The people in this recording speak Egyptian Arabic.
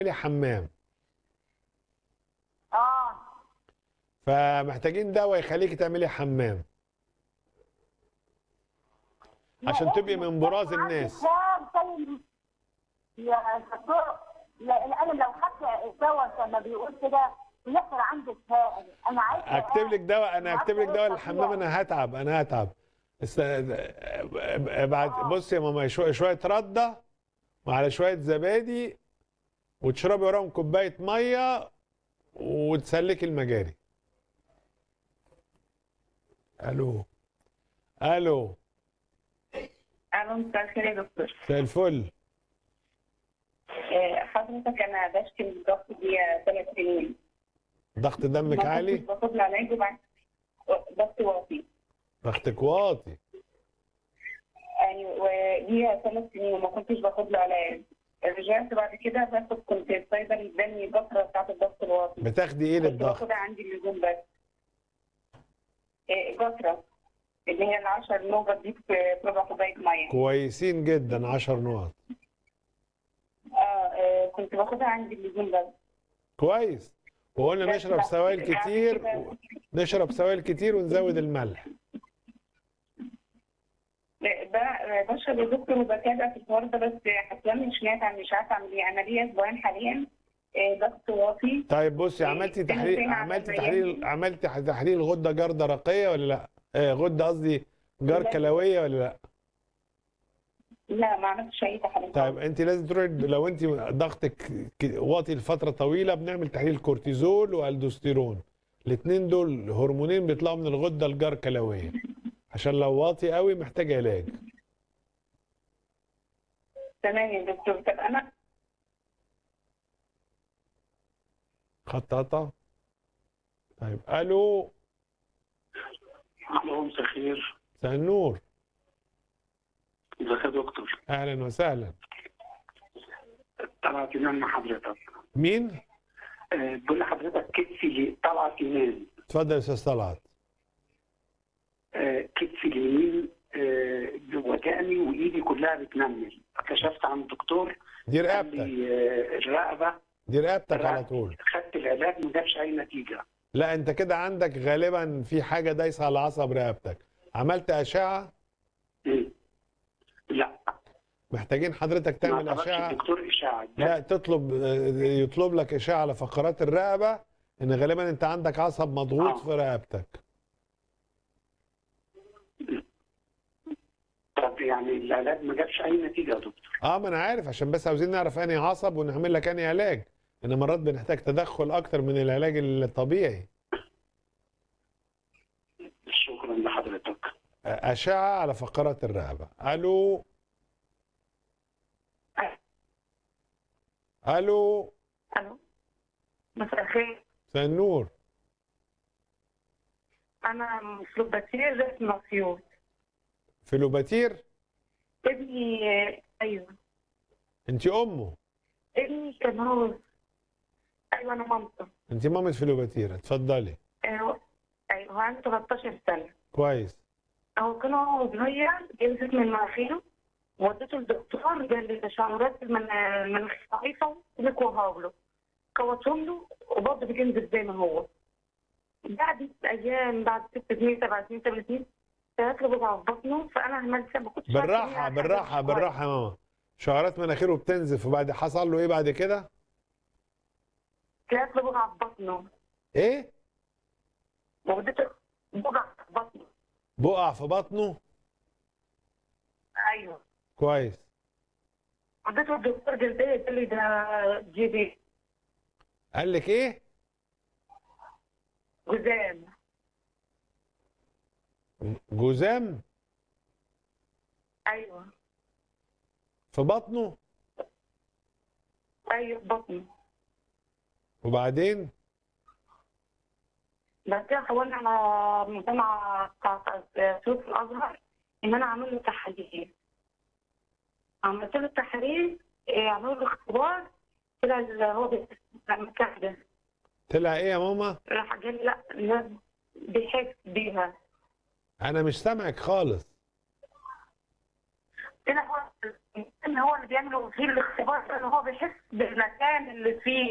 تعملي حمام اه فمحتاجين دواء يخليكي تعملي حمام عشان يا تبقي ابني، من براز أنا عندي الناس. كام طيب يا دكتور لان انا لو خدت الدواء زي ما بيقول كده بيحصل عندي التهاب انا عايزه اكتب لك دواء انا عارفة اكتب لك إيه دواء الطبيعي؟ للحمام انا هتعب انا هتعب است... بعد بصي يا ماما شويه شويه رده وعلى شويه زبادي وتشربي وراهم كوبايه ميه وتسلكي المجاري الو الو الو مساء الخير يا دكتور مساء الفل آه، حضرتك انا بشكي من الضغط دي ثلاث سنين ضغط دمك ما عالي كنتش باخد العلاج وبعد ضغط واطي ضغطك واطي يعني ودي ثلاث سنين وما كنتش باخد له علاج رجعت بعد كده باخد كنت الصيدلي اداني البكره بتاعت الضغط الواطي بتاخدي ايه كنت للضغط باخدها عندي اللزوم بس آه، بكره اللي هي العشر نوبة دي في ربع كوباية مية كويسين جدا 10 نقط اه آه، كنت باخدها عندي اللزوم بس كويس وقلنا بس نشرب بعد سوائل كده- كتير بعد نشرب سوائل كتير ونزود الملح ب- بشرب يا دكتور وبتابع في الحوار ده بس حاسه مش نافع مش عارفه اعمل ايه انا ليا اسبوعين حاليا آه، ضغط واطي طيب بصي عملتي فين تحليل وفين على عملتي ما تحليل يجي. عملتي تحليل غده جرده رقيه ولا لا؟ آه غده قصدي جار لا. كلويه ولا لا؟ لا ما عملتش اي تحاليل طيب انت لازم تروحي لو انت ضغطك ك- واطي لفتره طويله بنعمل تحليل كورتيزول والدوستيرون الاثنين دول هرمونين بيطلعوا من الغده الجار كلويه عشان لو واطي قوي محتاج علاج تمام يا دكتور طب انا خط قطع طيب الو الو مساء الخير مساء النور ازيك يا دكتور اهلا وسهلا طلعت ايمان مع حضرتك مين؟ أه بقول لحضرتك كتفي طلعت ايمان اتفضل يا استاذ طلعت أه كتفي اليمين أه وجعني وايدي كلها بتنمل كشفت عند الدكتور دي قال رقبتك لي أه الرقبه دي رقبتك على طول خدت العلاج ما جابش اي نتيجه لا انت كده عندك غالبا في حاجه دايسه على عصب رقبتك عملت اشعه مم. لا محتاجين حضرتك ما تعمل طلبش اشعه الدكتور اشاعه لا تطلب يطلب لك اشعه على فقرات الرقبه ان غالبا انت عندك عصب مضغوط آه. في رقبتك طب يعني العلاج ما جابش اي نتيجه يا دكتور اه ما انا عارف عشان بس عاوزين نعرف انهي عصب ونعمل لك انهي علاج ان مرات بنحتاج تدخل اكتر من العلاج الطبيعي شكرا لحضرتك اشعه على فقرات الرقبه الو الو الو مساء الخير مساء النور انا مسلوب بشير رئيس مسيوط فيلوباتير ابني ايوه انت امه ابني كان هو ايوه انا مامته انت مامة فيلوباتير اتفضلي آه، ايوه هو عنده 13 سنه كويس هو كان هو صغير جلست من مناخيره وديته للدكتور قال لي تشعرات من المناخير ضعيفه نكوها له كوتهم له وبرضه بتنزل زي ما هو بعد ايام بعد ست سنين سبع سنين ثمان سنين طلعت له بضعه في بطنه فانا عملت ما كنتش عارفة بالراحه إيه حاجة بالراحه كويس. بالراحه يا ماما شعرات مناخيره بتنزف وبعد حصل له ايه بعد كده طلعت له بضعه في بطنه ايه ووديته بضعه في بطنه بقع في بطنه ايوه كويس وديته الدكتور جلديه قال لي ده جي بي قال لك ايه جزام جزام ايوه في بطنه ايوه في بطنه وبعدين بعد كده حولنا على مجتمع بتاع سوق الازهر ان انا اعمل له تحاليل عملت له التحاليل إيه، عملوا له اختبار طلع ال- هو بيتكح ده طلع ايه يا ماما راح قال لي لا لا بيحس بيها انا مش سامعك خالص هنا هو ان هو اللي بيعملوا فيه الاختبار ان هو بيحس بالمكان اللي فيه